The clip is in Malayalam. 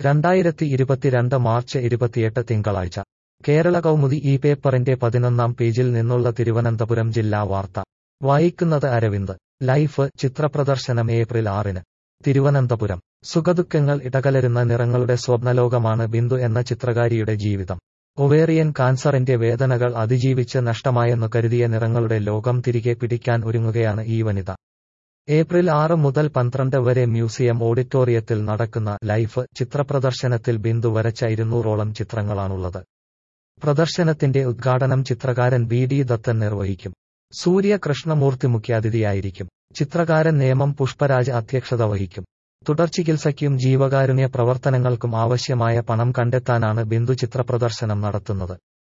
രണ്ടായിരത്തി ഇരുപത്തിരണ്ട് മാർച്ച് ഇരുപത്തിയെട്ട് തിങ്കളാഴ്ച കേരള കൗമുദി ഈ പേപ്പറിന്റെ പതിനൊന്നാം പേജിൽ നിന്നുള്ള തിരുവനന്തപുരം ജില്ലാ വാർത്ത വായിക്കുന്നത് അരവിന്ദ് ലൈഫ് ചിത്രപ്രദർശനം ഏപ്രിൽ ആറിന് തിരുവനന്തപുരം സുഖദുഃഖങ്ങൾ ഇടകലരുന്ന നിറങ്ങളുടെ സ്വപ്നലോകമാണ് ബിന്ദു എന്ന ചിത്രകാരിയുടെ ജീവിതം ഒവേറിയൻ കാൻസറിന്റെ വേദനകൾ അതിജീവിച്ച് നഷ്ടമായെന്നു കരുതിയ നിറങ്ങളുടെ ലോകം തിരികെ പിടിക്കാൻ ഒരുങ്ങുകയാണ് ഈ വനിത ഏപ്രിൽ ആറ് മുതൽ പന്ത്രണ്ട് വരെ മ്യൂസിയം ഓഡിറ്റോറിയത്തിൽ നടക്കുന്ന ലൈഫ് ചിത്രപ്രദർശനത്തിൽ ബിന്ദു വരച്ച ഇരുന്നൂറോളം ചിത്രങ്ങളാണുള്ളത് പ്രദർശനത്തിന്റെ ഉദ്ഘാടനം ചിത്രകാരൻ ബി ഡി ദത്തൻ നിർവഹിക്കും സൂര്യ കൃഷ്ണമൂർത്തി മുഖ്യാതിഥിയായിരിക്കും ചിത്രകാരൻ നേമം പുഷ്പരാജ് അധ്യക്ഷത വഹിക്കും തുടർചികിത്സയ്ക്കും ജീവകാരുണ്യ പ്രവർത്തനങ്ങൾക്കും ആവശ്യമായ പണം കണ്ടെത്താനാണ് ബിന്ദു ചിത്രപ്രദർശനം നടത്തുന്നത്